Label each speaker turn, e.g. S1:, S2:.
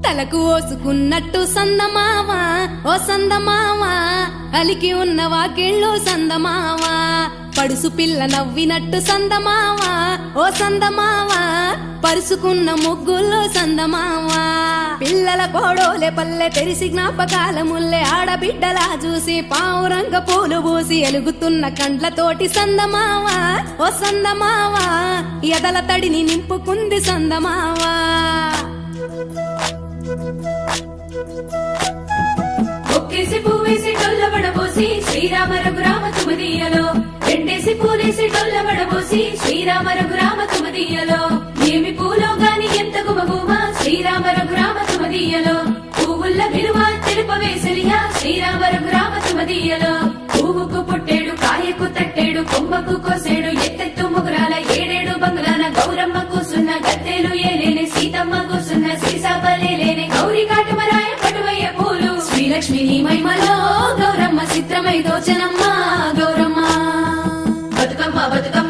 S1: తలకు ఓసుకున్నట్టు సందమావా ఓ సందమావా అలికి ఉన్న వాకిళ్ళు సందమావా పడుసు పిల్ల నవ్వినట్టు సందమావా ఓ సందమావా పరుసుకున్న ముగ్గుల్లో సందమావా పిల్లల కోడోలే పల్లె తెరిసి జ్ఞాపకాల ముల్లె ఆడబిడ్డలా చూసి పావురంగ పూలు పూసి ఎలుగుతున్న కండ్లతోటి సందమావా ఓ సందమావా ఎదల తడిని నింపుకుంది సందమావా
S2: ఒక్కేసి పువ్వేసి డొల్లబడబోసి శ్రీరామ రఘురామ తుమదీయలో రెండేసి పూలేసి డొల్లబడబోసి శ్రీరామ రఘురామ తుమదీయలో ఏమి పూలో గాని ఎంత గుమగుమ శ్రీరామ రఘురామ తుమదీయలో పువ్వుల్ల విలువ తెలుపవేసలియా శ్రీరామ రఘురామ తుమదీయలో పువ్వుకు పుట్టేడు కాయకు తట్టేడు కొమ్మకు కోసేడు ఎత్తెత్తు ముగురాల ఏడేడు బంగులాల గౌరమ్మ కూసున్న గద్దెలు ఏలేని సీతమ్మ కూసున్న సీసాపలేలేని గౌరీ కాటమరాయ పటువయ్య పూలు శ్రీలక్ష్మి నీ మహిమలో గౌరమ్మ చిత్రమై దోచనమ్మ గౌరమ్మ బతుకమ్మ బతుకమ్మ